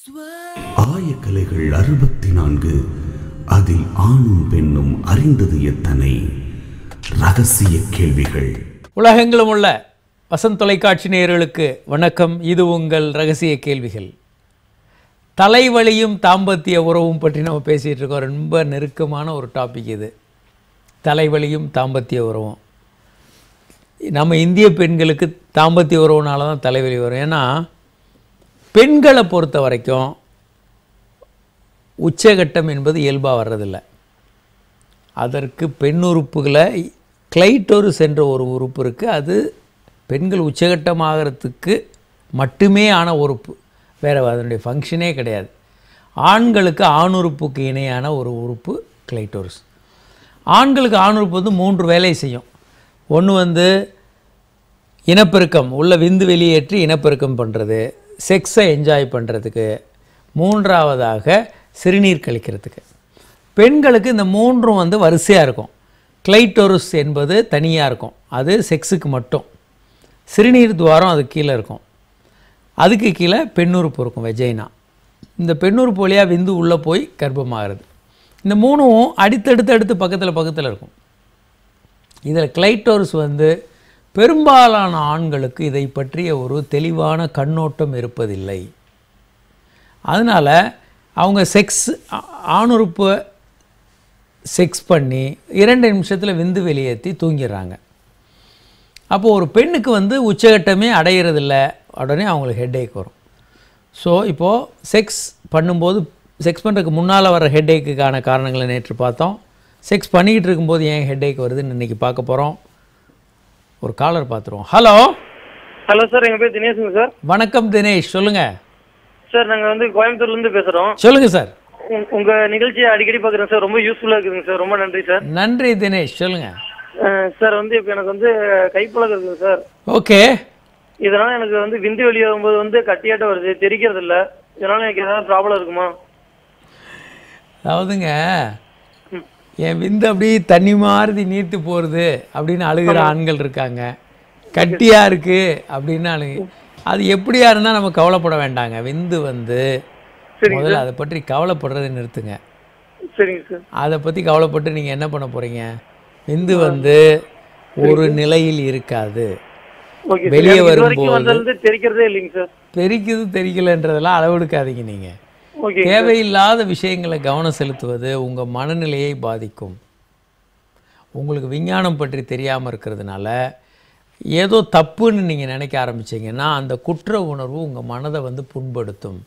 ஆயக்கலைகள் அறுபத்தி நான்கு அதில் ஆணும் பெண்ணும் அறிந்தது எத்தனை ரகசிய கேள்விகள் உலகெங்கிலும் உள்ள வசந்த் தொலைக்காட்சி நேயர்களுக்கு வணக்கம் இது உங்கள் ரகசிய கேள்விகள் தலைவலியும் தாம்பத்திய உறவும் பற்றி நம்ம பேசிகிட்டு இருக்கோம் ரொம்ப நெருக்கமான ஒரு டாபிக் இது தலைவலியும் தாம்பத்திய உறவும் நம்ம இந்திய பெண்களுக்கு தாம்பத்திய உறவுனால தான் தலைவலி வரும் ஏன்னா பெண்களை பொறுத்த வரைக்கும் உச்சகட்டம் என்பது இயல்பாக வர்றதில்லை அதற்கு பெண் உறுப்புகளை கிளைட்டோரிஸ் என்ற ஒரு உறுப்பு இருக்குது அது பெண்கள் உச்சகட்டமாகறதுக்கு மட்டுமே ஆன உறுப்பு வேறு அதனுடைய ஃபங்க்ஷனே கிடையாது ஆண்களுக்கு ஆணுறுப்புக்கு இணையான ஒரு உறுப்பு கிளைட்டோரிஸ் ஆண்களுக்கு ஆணுறுப்பு வந்து மூன்று வேலை செய்யும் ஒன்று வந்து இனப்பெருக்கம் உள்ள விந்து வெளியேற்றி இனப்பெருக்கம் பண்ணுறது செக்ஸை என்ஜாய் பண்ணுறதுக்கு மூன்றாவதாக சிறுநீர் கழிக்கிறதுக்கு பெண்களுக்கு இந்த மூன்றும் வந்து வரிசையாக இருக்கும் கிளைட்டோரிஸ் என்பது தனியாக இருக்கும் அது செக்ஸுக்கு மட்டும் சிறுநீர் துவாரம் அது கீழே இருக்கும் அதுக்கு கீழே பெண்ணுறுப்பு இருக்கும் வெஜைனா இந்த பெண்ணுறுப்பு வழியாக விந்து உள்ளே போய் கர்ப்பமாகிறது இந்த மூணும் அடுத்தடுத்து அடுத்து பக்கத்தில் பக்கத்தில் இருக்கும் இதில் கிளைட்டோரிஸ் வந்து பெரும்பாலான ஆண்களுக்கு இதை பற்றிய ஒரு தெளிவான கண்ணோட்டம் இருப்பதில்லை அதனால் அவங்க செக்ஸ் ஆணுறுப்பை செக்ஸ் பண்ணி இரண்டு நிமிஷத்தில் விந்து வெளியேற்றி தூங்கிடுறாங்க அப்போது ஒரு பெண்ணுக்கு வந்து உச்சகட்டமே அடையிறதில்ல உடனே அவங்களுக்கு ஹெட்டேக் வரும் ஸோ இப்போது செக்ஸ் பண்ணும்போது செக்ஸ் பண்ணுறதுக்கு முன்னால் வர ஹெட்டேக்குக்கான காரணங்களை நேற்று பார்த்தோம் செக்ஸ் பண்ணிக்கிட்டு இருக்கும்போது ஏன் ஹெட்டேக் வருதுன்னு இன்றைக்கி பார்க்க போகிறோம் ஒரு காலர் பார்த்துருவோம் ஹலோ ஹலோ சார் எங்கள் பேர் தினேஷுங்க சார் வணக்கம் தினேஷ் சொல்லுங்கள் சார் நாங்கள் வந்து கோயம்புத்தூர்லேருந்து பேசுகிறோம் சொல்லுங்கள் சார் உங்கள் நிகழ்ச்சியை அடிக்கடி பார்க்குறேன் சார் ரொம்ப யூஸ்ஃபுல்லாக இருக்குதுங்க சார் ரொம்ப நன்றி சார் நன்றி தினேஷ் சொல்லுங்கள் அஹ், சார் வந்து இப்போ எனக்கு வந்து கைப்பழக்கம் இருக்குங்க சார் ஓகே இதனால் எனக்கு வந்து விந்து வெளியே வரும்போது வந்து கட்டியாட்ட வருது தெரிக்கிறது இல்லை இதனால் எனக்கு ஏதாவது ப்ராப்ளம் இருக்குமா அதாவதுங்க என் விந்து அப்படியே தண்ணி மாறுதி நீர்த்து போகிறது அப்படின்னு அழுகிற ஆண்கள் இருக்காங்க கட்டியாக இருக்குது அப்படின்னு அழுகு அது எப்படியா இருந்தால் நம்ம கவலைப்பட வேண்டாங்க விந்து வந்து முதல்ல அதை பற்றி கவலைப்படுறதை நிறுத்துங்க சரிங்க சார் அதை பற்றி கவலைப்பட்டு நீங்கள் என்ன பண்ண போகிறீங்க விந்து வந்து ஒரு நிலையில் இருக்காது ஓகே வெளியே இது வரைக்கும் வரும்போது வந்ததுலேருந்து தெரிக்கிறதே இல்லைங்க சார் தெரிக்குது தெரிக்கலன்றதெல்லாம் அளவெடுக்காதீங்க நீங்கள் ஓகே தேவையில்லாத விஷயங்களை கவனம் செலுத்துவது உங்கள் மனநிலையை பாதிக்கும் உங்களுக்கு விஞ்ஞானம் பற்றி தெரியாமல் இருக்கிறதுனால ஏதோ தப்புன்னு நீங்கள் நினைக்க ஆரம்பிச்சீங்கன்னா அந்த குற்ற உணர்வு உங்கள் மனதை வந்து புண்படுத்தும்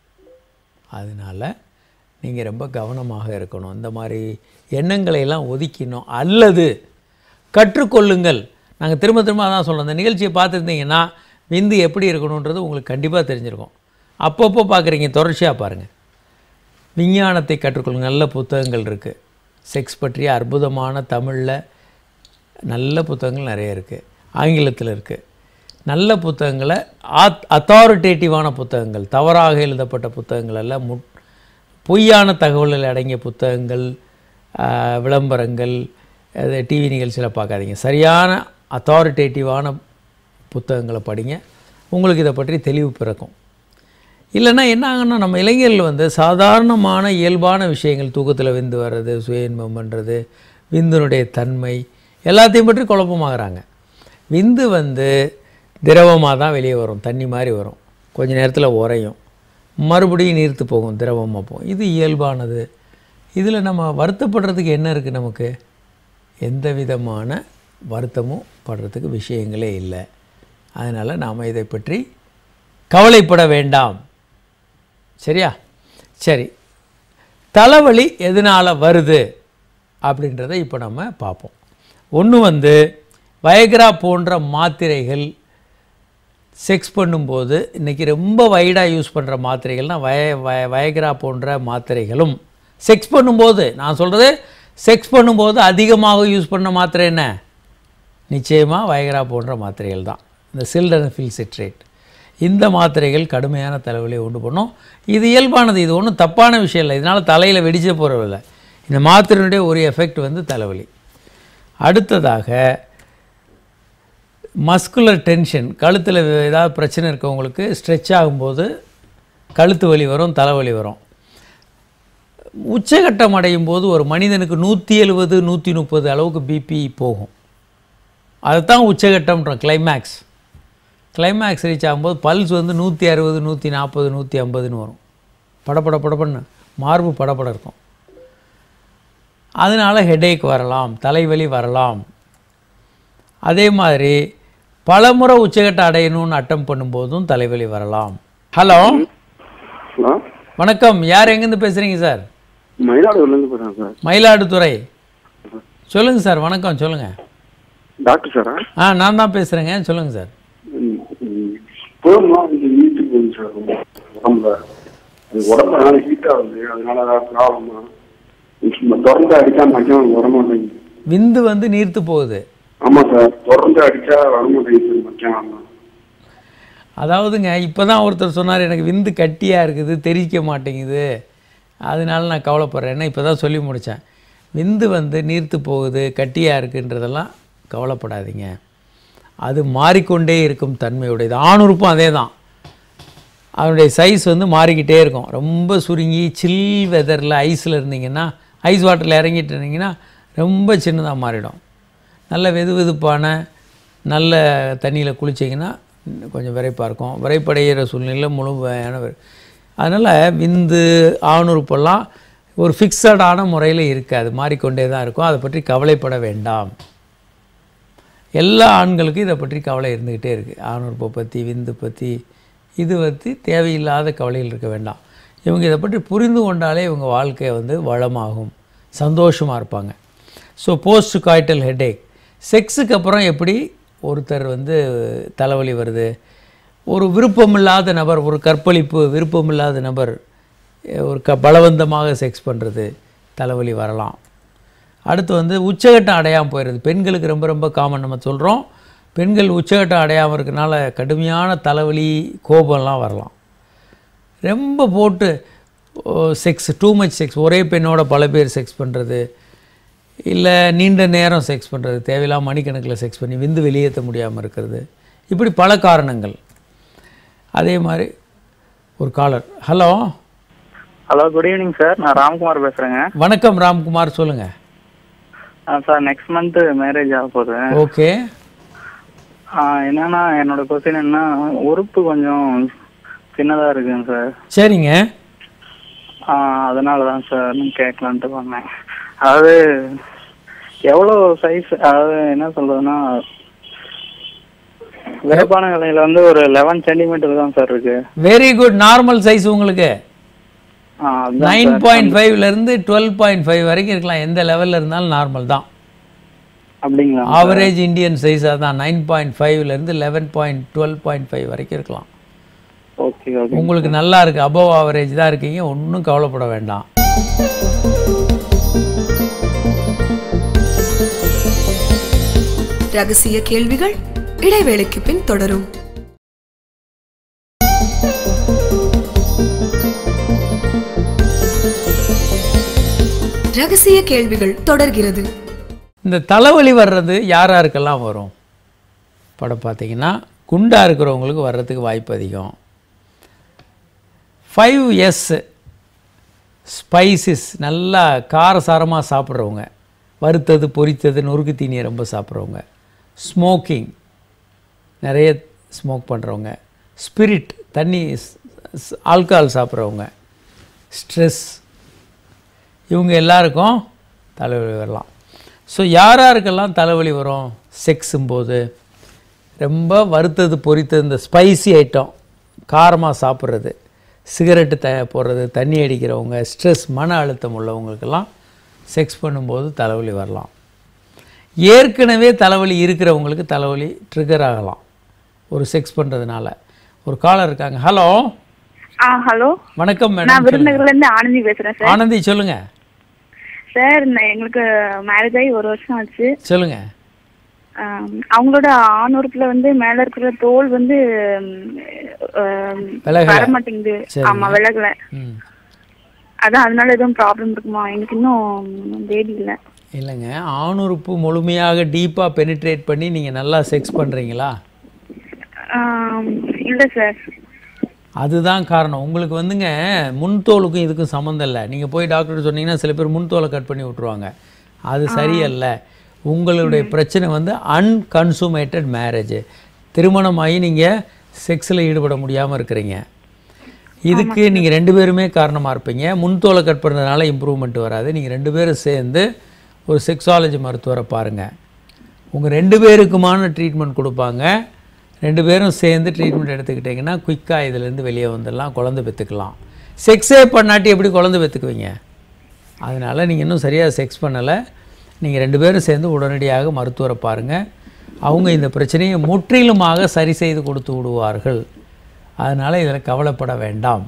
அதனால் நீங்கள் ரொம்ப கவனமாக இருக்கணும் இந்த மாதிரி எண்ணங்களை எல்லாம் ஒதுக்கினோம் அல்லது கற்றுக்கொள்ளுங்கள் நாங்கள் திரும்ப திரும்ப அதான் சொல்கிறோம் இந்த நிகழ்ச்சியை பார்த்துருந்தீங்கன்னா விந்து எப்படி இருக்கணுன்றது உங்களுக்கு கண்டிப்பாக தெரிஞ்சிருக்கும் அப்பப்போ பார்க்குறீங்க தொடர்ச்சியாக பாருங்கள் விஞ்ஞானத்தை கற்றுக்கொள்ளுங்க நல்ல புத்தகங்கள் இருக்குது செக்ஸ் பற்றிய அற்புதமான தமிழில் நல்ல புத்தகங்கள் நிறைய இருக்குது ஆங்கிலத்தில் இருக்குது நல்ல புத்தகங்களை ஆத் அத்தாரிட்டேட்டிவான புத்தகங்கள் தவறாக எழுதப்பட்ட புத்தகங்கள் எல்லாம் மு பொய்யான தகவல்கள் அடங்கிய புத்தகங்கள் ஆஹ், விளம்பரங்கள் அது டிவி நிகழ்ச்சியில் பார்க்காதீங்க சரியான அத்தாரிட்டேட்டிவான புத்தகங்களை படிங்க உங்களுக்கு இதை பற்றி தெளிவு பிறக்கும் இல்லைன்னா என்ன ஆகும்னா நம்ம இளைஞர்கள் வந்து சாதாரணமான இயல்பான விஷயங்கள் தூக்கத்தில் விந்து வர்றது சுய இன்பம் பண்ணுறது விந்தினுடைய தன்மை எல்லாத்தையும் பற்றி குழப்பமாகறாங்க விந்து வந்து திரவமாக தான் வெளியே வரும் தண்ணி மாதிரி வரும் கொஞ்ச நேரத்தில் உறையும் மறுபடியும் நீர்த்து போகும் திரவமாக போகும் இது இயல்பானது இதில் நம்ம வருத்தப்படுறதுக்கு என்ன இருக்குது நமக்கு எந்த விதமான வருத்தமும் படுறதுக்கு விஷயங்களே இல்லை அதனால் நாம் இதை பற்றி கவலைப்பட வேண்டாம் சரியா சரி தலைவலி எதனால் வருது அப்படின்றத இப்போ நம்ம பார்ப்போம் ஒன்று வந்து வயக்ரா போன்ற மாத்திரைகள் செக்ஸ் பண்ணும்போது இன்றைக்கி ரொம்ப வைடாக யூஸ் பண்ணுற மாத்திரைகள்னால் வய வய வயக்ரா போன்ற மாத்திரைகளும் செக்ஸ் பண்ணும்போது நான் சொல்கிறது செக்ஸ் பண்ணும்போது அதிகமாக யூஸ் பண்ண மாத்திரை என்ன நிச்சயமாக வயக்ரா போன்ற மாத்திரைகள் தான் இந்த சில்டனஃபில் சிட்ரேட் இந்த மாத்திரைகள் கடுமையான தலைவலியை உண்டு பண்ணும் இது இயல்பானது இது ஒன்றும் தப்பான விஷயம் இல்லை இதனால் தலையில் வெடிச்ச போகிறதில்ல இந்த மாத்திரையினுடைய ஒரு எஃபெக்ட் வந்து தலைவலி அடுத்ததாக மஸ்குலர் டென்ஷன் கழுத்தில் ஏதாவது பிரச்சனை இருக்கவங்களுக்கு ஸ்ட்ரெச் ஆகும்போது கழுத்து வலி வரும் தலைவலி வரும் உச்சகட்டம் அடையும் போது ஒரு மனிதனுக்கு நூற்றி எழுபது நூற்றி முப்பது அளவுக்கு பிபி போகும் அதுதான் உச்சகட்டம்ன்றோம் கிளைமேக்ஸ் கிளைமேக்ஸ் ரீச் ஆகும்போது பல்ஸ் வந்து நூற்றி அறுபது நூற்றி நாற்பது நூற்றி ஐம்பதுன்னு வரும் படபட படபடன்னு மார்பு படபட இருக்கும் அதனால ஹெடேக் வரலாம் தலைவலி வரலாம் அதே மாதிரி பலமுறை உச்சகட்ட அடையணும்னு அட்டம் பண்ணும்போதும் தலைவலி வரலாம் ஹலோ ஹலோ வணக்கம் யார் எங்கேருந்து பேசுகிறீங்க சார் மயிலாடுதுறையிலேருந்து பேசுகிறேன் சார் மயிலாடுதுறை சொல்லுங்கள் சார் வணக்கம் சொல்லுங்கள் டாக்டர் சாரா ஆ நான் தான் பேசுகிறேங்க சொல்லுங்கள் சார் புறம்லாம் கொஞ்சம் நீட்டு போகுது சார் ரொம்ப உடம்புல அது உடம்பு அதனால ஹீட் ஆகுது அதனால ஏதாவது ப்ராப்ளமா சும்மா தொடர்ந்து அடிச்சா மச்சம் வரமாட்டேங்குது விந்து வந்து நீர்த்து போகுது ஆமாம் சார் தொடர்ந்து அடிச்சா வரமாட்டேங்குது மச்சம் ஆமாம் அதாவதுங்க இப்போ தான் ஒருத்தர் சொன்னார் எனக்கு விந்து கட்டியாக இருக்குது தெரிவிக்க மாட்டேங்குது அதனால நான் கவலைப்படுறேன்னு இப்போ தான் சொல்லி முடித்தேன் விந்து வந்து நீர்த்து போகுது கட்டியாக இருக்குன்றதெல்லாம் கவலைப்படாதீங்க அது மாறிக்கொண்டே இருக்கும் தன்மையுடையது ஆணுறுப்பும் அதே தான் அதனுடைய சைஸ் வந்து மாறிக்கிட்டே இருக்கும் ரொம்ப சுருங்கி சில் வெதரில் ஐஸில் இருந்தீங்கன்னா ஐஸ் வாட்டரில் இறங்கிட்டு இருந்தீங்கன்னா ரொம்ப சின்னதாக மாறிடும் நல்ல வெது வெதுப்பான நல்ல தண்ணியில் குளிச்சிங்கன்னா கொஞ்சம் விரைப்பாக இருக்கும் விரைப்படைகிற சூழ்நிலையில் முழுமையான விரை- அதனால் விந்து ஆணுறுப்பெல்லாம் ஒரு ஃபிக்ஸடான முறையில் இருக்காது மாறிக்கொண்டே தான் இருக்கும் அதை பற்றி கவலைப்பட வேண்டாம் எல்லா ஆண்களுக்கும் இதை பற்றி கவலை இருந்துக்கிட்டே இருக்குது ஆணுறுப்பை பற்றி விந்து பற்றி இது பற்றி தேவையில்லாத கவலைகள் இருக்க வேண்டாம் இவங்க இதை பற்றி புரிந்து கொண்டாலே இவங்க வாழ்க்கை வந்து வளமாகும் சந்தோஷமாக இருப்பாங்க ஸோ போஸ்ட் காய்டல் ஹெட்டேக் செக்ஸுக்கு அப்புறம் எப்படி ஒருத்தர் வந்து தலைவலி வருது ஒரு விருப்பமில்லாத நபர் ஒரு கற்பழிப்பு விருப்பமில்லாத நபர் அஹ், ஒரு க பலவந்தமாக செக்ஸ் பண்ணுறது தலைவலி வரலாம் அடுத்து வந்து உச்சகட்டம் அடையாமல் போயிடுது பெண்களுக்கு ரொம்ப ரொம்ப காமன் நம்ம சொல்கிறோம் பெண்கள் உச்சகட்டம் அடையாமல் இருக்கனால கடுமையான தலைவலி கோபம்லாம் வரலாம் ரொம்ப போட்டு செக்ஸ் டூ மச் செக்ஸ் ஒரே பெண்ணோட பல பேர் செக்ஸ் பண்ணுறது இல்லை நீண்ட நேரம் செக்ஸ் பண்ணுறது தேவையில்லாம மணிக்கணக்கில் செக்ஸ் பண்ணி விந்து வெளியேற்ற முடியாமல் இருக்கிறது இப்படி பல காரணங்கள் அதே மாதிரி ஒரு caller hello hello good evening sir நான் ராம்குமார் பேசுறேங்க வணக்கம் ராம்குமார் சொல்லுங்கள் சார் நெக்ஸ்ட் மந்த் மேரேஜ் ஆக போகுது ஓகே ஆ, என்னன்னா என்னோட கொஸ்டின் என்ன உறுப்பு கொஞ்சம் சின்னதா இருக்குங்க சார் சரிங்க ஆ, அதனால தான் சார் கேட்கலான்ட்டு பண்ணேன் அதாவது எவ்வளோ சைஸ் அதாவது என்ன சொல்றதுன்னா விரைப்பான நிலையில வந்து ஒரு லெவன் சென்டிமீட்டர் தான் சார் இருக்கு வெரி குட் நார்மல் சைஸ் உங்களுக்கு ஆ, அதுதான் நைன் sir. பாயிண்ட் ஃபைவ்லேருந்து டுவெல் பாயிண்ட் ஃபைவ் வரைக்கும் இருக்கலாம் எந்த லெவலில் இருந்தாலும் நார்மல் தான் அப்படிங்களா ஆவரேஜ் இந்தியன் சைஸாக தான் நைன் பாயிண்ட் ஃபைவ்லேருந்து eleven point twelve point five வரைக்கும் இருக்கலாம் ஓகே ஓகே உங்களுக்கு நல்லா இருக்குது அபவ் ஆவரேஜ் தான் இருக்கீங்க ஒன்றும் கவலைப்பட வேண்டாம் ரகசிய கேள்விகள் இடைவேளைக்கு பின் தொடரும் ரகசிய கேள்விகள் தொடர்கிறது இந்த தலைவலி வர்றது யார் யாருக்கெல்லாம் வரும் படம் பார்த்தீங்கன்னா குண்டாக இருக்கிறவங்களுக்கு வர்றதுக்கு வாய்ப்பு அதிகம் ஃபைவ் எஸ் ஸ்பைசஸ் நல்லா காரசாரமாக சாப்பிட்றவங்க வறுத்தது பொரித்தது நொறுக்கு தீனியை ரொம்ப சாப்பிட்றவங்க ஸ்மோக்கிங் நிறைய ஸ்மோக் பண்ணுறவங்க ஸ்பிரிட் தண்ணி ஆல்கஹால் சாப்பிட்றவங்க ஸ்ட்ரெஸ் இவங்க எல்லாருக்கும் தலைவலி வரலாம் ஸோ யார் யாருக்கெல்லாம் தலைவலி வரும் செக்ஸும் போது ரொம்ப வறுத்தது பொரித்தது இந்த ஸ்பைசி ஐட்டம் காரமாக சாப்பிட்றது சிகரெட்டு த போடுறது தண்ணி அடிக்கிறவங்க ஸ்ட்ரெஸ் மன அழுத்தம் உள்ளவங்களுக்கெல்லாம் செக்ஸ் பண்ணும்போது தலைவலி வரலாம் ஏற்கனவே தலைவலி இருக்கிறவங்களுக்கு தலைவலி ட்ரிகர் ஆகலாம் ஒரு செக்ஸ் பண்ணுறதுனால ஒரு காலர் இருக்காங்க ஹலோ ஆ ஹலோ வணக்கம் நான் மேடம் விருதுநகர்ல இருந்து ஆனந்தி பேசுறேன் சார் ஆனந்தி சொல்லுங்க சார் நான் எங்களுக்கு மேரேஜ் ஆகி ஒரு வருஷம் ஆச்சு சொல்லுங்க ஆம், அவங்களோட ஆணுறுப்புல வந்து மேல இருக்கிற தோல் வந்து ம், ஆம், விலகல. வர மாட்டேங்குது சரிங்க. ஆமா விலகல ம் அதான் அதனால எதுவும் ப்ராப்ளம் இருக்குமா எனக்கு இன்னும் பேபி இல்ல இல்லைங்க ஆணுறுப்பு முழுமையாக டீப்பாக பெனிட்ரேட் பண்ணி நீங்கள் நல்லா செக்ஸ் பண்ணுறீங்களா ஆம், இல்ல சார் அதுதான் காரணம் உங்களுக்கு வந்துங்க முன்தோலுக்கும் இதுக்கும் சம்மந்தம் இல்லை நீங்கள் போய் டாக்டர் சொன்னீங்கன்னா சில பேர் முன்தோலை கட் பண்ணி விட்ருவாங்க அது சரியல்ல உங்களுடைய பிரச்சனை வந்து அன்கன்சூமேட்டட் மேரேஜ் திருமணமாகி நீங்கள் செக்ஸில் ஈடுபட முடியாமல் இருக்கிறீங்க இதுக்கு நீங்கள் ரெண்டு பேருமே காரணமாக இருப்பீங்க முன்தோலை கட் பண்ணுறதுனால இம்ப்ரூவ்மெண்ட் வராது நீங்கள் ரெண்டு பேரும் சேர்ந்து ஒரு செக்ஸாலஜி மருத்துவரை பாருங்கள் உங்கள் ரெண்டு பேருக்குமான ட்ரீட்மெண்ட் கொடுப்பாங்க ரெண்டு பேரும் சேர்ந்து ட்ரீட்மெண்ட் எடுத்துக்கிட்டிங்கன்னா குயிக்காக இதுலேருந்து வெளியே வந்துடலாம் குழந்தை பெற்றுக்கலாம் செக்ஸே பண்ணாட்டி எப்படி குழந்தை பெற்றுக்குவீங்க அதனால் நீங்கள் இன்னும் சரியாக செக்ஸ் பண்ணலை நீங்கள் ரெண்டு பேரும் சேர்ந்து உடனடியாக மருத்துவரை பாருங்கள் அவங்க இந்த பிரச்சனையை முற்றிலுமாக சரி செய்து கொடுத்து விடுவார்கள் அதனால் இதில் கவலைப்பட வேண்டாம்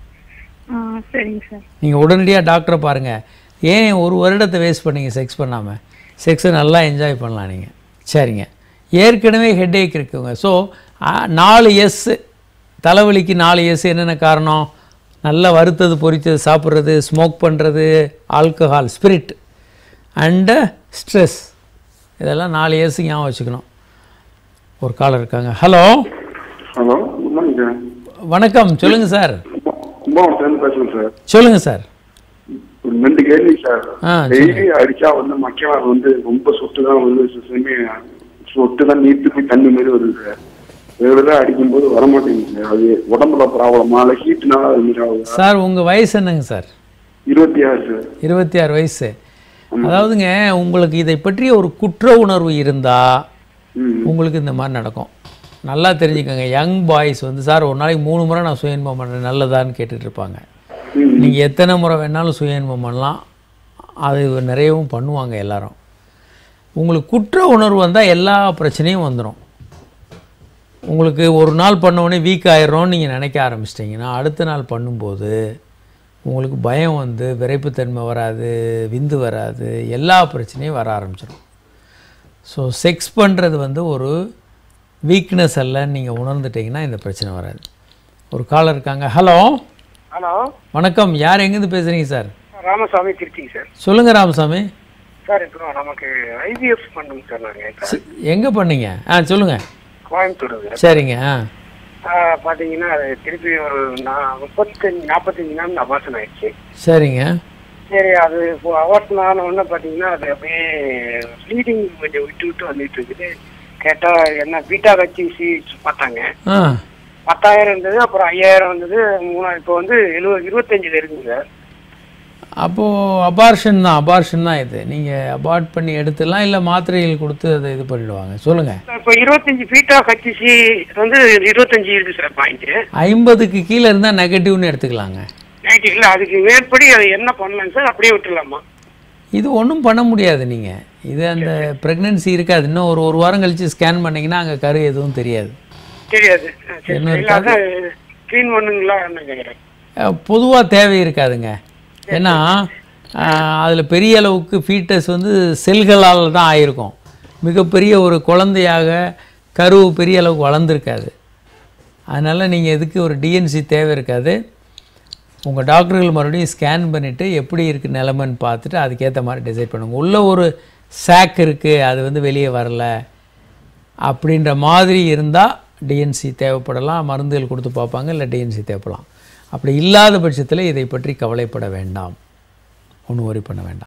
ஆ சரிங்க சார் நீங்கள் உடனடியாக டாக்டரை பாருங்கள் ஏன் ஒரு வருடத்தை வேஸ்ட் பண்ணீங்க செக்ஸ் பண்ணாமல் செக்ஸை நல்லா என்ஜாய் பண்ணலாம் நீங்கள் சரிங்க ஏற்கனவே ஹெட்டேக் இருக்குங்க ஸோ நாலு எஸ் தலைவலிக்கு நாலு எஸ் என்னென்ன காரணம் நல்லா வறுத்தது பொரித்தது சாப்பிட்றது ஸ்மோக் பண்ணுறது ஆல்கஹால் ஸ்பிரிட் அண்டு ஸ்ட்ரெஸ் இதெல்லாம் நாலு எஸ் ஞாபகம் வச்சுக்கணும் ஒரு காலர் இருக்காங்க hello hello good morning sir வணக்கம் சொல்லுங்கள் சார் கும்பகோணத்துலேருந்து பேசுகிறேன் சார் சொல்லுங்கள் சார் ஒரு ரெண்டு கேள்வி சார் ஆ, டெய்லி அடிச்சா வந்து மக்கள் வந்து ரொம்ப சொட்டு தான் வந்து சுத்தமே சொட்டு தான் நீட்டு போய் தண்ணி மாதிரி வருது சார் ரெகுலராக அடிக்கும்போது வரமாட்டேங்குது சார் அது உடம்புல ப்ராப்ளமா இல்லை ஹீட்னால அது மாதிரி ஆகுதா சார் உங்கள் வயசு என்னங்க சார் இருபத்தி ஆறு சார் இருபத்தி ஆறு வயசு அதாவதுங்க உங்களுக்கு இதை பற்றிய ஒரு குற்ற உணர்வு இருந்தால் ம் உங்களுக்கு இந்த மாதிரி நடக்கும் நல்லா தெரிஞ்சுக்கோங்க யங் பாய்ஸ் வந்து சார் ஒரு நாளைக்கு மூணு முறை நான் சுய இன்பம் பண்ணுறேன் நல்லதான்னு கேட்டுட்டு இருப்பாங்க ம் நீங்கள் எத்தனை முறை வேணாலும் சுய இன்பம் பண்ணலாம் அது நிறையவும் பண்ணுவாங்க எல்லாரும் உங்களுக்கு குற்ற உணர்வு வந்தால் எல்லா பிரச்சனையும் வந்துடும் உங்களுக்கு ஒரு நாள் பண்ண உடனே வீக் ஆயிடுறோம்னு நீங்கள் நினைக்க ஆரம்பிச்சிட்டிங்கன்னா அடுத்த நாள் பண்ணும்போது உங்களுக்கு பயம் வந்து விரைப்புத்தன்மை வராது விந்து வராது எல்லா பிரச்சனையும் வர ஆரம்பிச்சிடும் ஸோ செக்ஸ் பண்ணுறது வந்து ஒரு வீக்னஸ் அல்லன்னு நீங்கள் உணர்ந்துட்டீங்கன்னா இந்த பிரச்சனை வராது ஒரு காலர் இருக்காங்க ஹலோ ஹலோ வணக்கம் யார் எங்கேருந்து பேசுகிறீங்க சார் ராமசாமி திருச்சிங்க சார் சொல்லுங்கள் ராமசாமி சார் இப்போ நமக்கு ஐவிஎஃப் பண்ணுங்க சார் நாங்கள் எங்கே பண்ணீங்க ஆ சொல்லுங்கள் கோயம்புத்தூர் சார் சரிங்க ஆ ஆ, பார்த்தீங்கன்னா அது திருப்பி ஒரு நா- முப்பத்தஞ்சு நாற்பத்தஞ்சு நாள் அபாசன் ஆயிடுச்சு சரிங்க சரி அது அவாசன் ஆன உடனே பார்த்தீங்கன்னா அது அப்படியே ப்ளீடிங் கொஞ்சம் விட்டு விட்டு வந்துட்டு இருக்குது கேட்டால் என்ன பீட்டா வச்சு சி பார்த்தாங்க ஆ பத்தாயிரம் இருந்தது அப்புறம் ஐயாயிரம் வந்தது மூணாயிரம் இப்போ வந்து எழுபது இருபத்தஞ்சில் இருக்குங்க சார் அப்போது அபார்ஷன் தான் அபார்ஷன் தான் இது நீங்கள் அபார்ட் பண்ணி எடுத்துடலாம் இல்லை மாத்திரைகள் கொடுத்து அதை இது பண்ணிடுவாங்க சொல்லுங்கள் இப்போ இருபத்தஞ்சு பீட்டா ஹச்சிசி வந்து இருபத்தஞ்சு இருக்கு சார் பாயிண்ட்டு ஐம்பதுக்கு கீழே இருந்தால் நெகட்டிவ்னு எடுத்துக்கலாங்க நைட்டு இல்லை அதுக்கு மேற்படி அது என்ன பண்ணலாங்க சார் அப்படியே விட்டுலாமா இது ஒன்றும் பண்ண முடியாது நீங்கள் இது அந்த ப்ரெக்னென்சி இருக்காது இன்னும் ஒரு ஒரு வாரம் கழித்து ஸ்கேன் பண்ணிங்கன்னா அங்கே கரு எதுவும் தெரியாது தெரியாது ஆ, சரி என்ன இல்லை அதான் க்ளீன் பண்ணுங்களா என்ன கேட்குறேன் பொதுவாக தேவை இருக்காதுங்க ஏன்னா அதில் பெரிய அளவுக்கு ஃபீட்டஸ் வந்து செல்களால் தான் ஆயிருக்கும் மிகப்பெரிய ஒரு குழந்தையாக கரு பெரிய அளவுக்கு வளர்ந்துருக்காது அதனால் நீங்கள் எதுக்கு ஒரு டிஎன்சி தேவை இருக்காது உங்கள் டாக்டர்கள் மறுபடியும் ஸ்கேன் பண்ணிவிட்டு எப்படி இருக்குது நிலமைன்னு பார்த்துட்டு அதுக்கேற்ற மாதிரி டிசைட் பண்ணுங்க உள்ள ஒரு சாக் இருக்குது அது வந்து வெளியே வரல அப்படின்ற மாதிரி இருந்தால் டிஎன்சி தேவைப்படலாம் மருந்துகள் கொடுத்து பார்ப்பாங்க இல்லை டிஎன்சி தேவைப்படலாம் அப்படி இல்லாத பட்சத்தில் இதை பற்றி கவலைப்பட வேண்டாம் ஒன்றும் worry பண்ண வேண்டாம்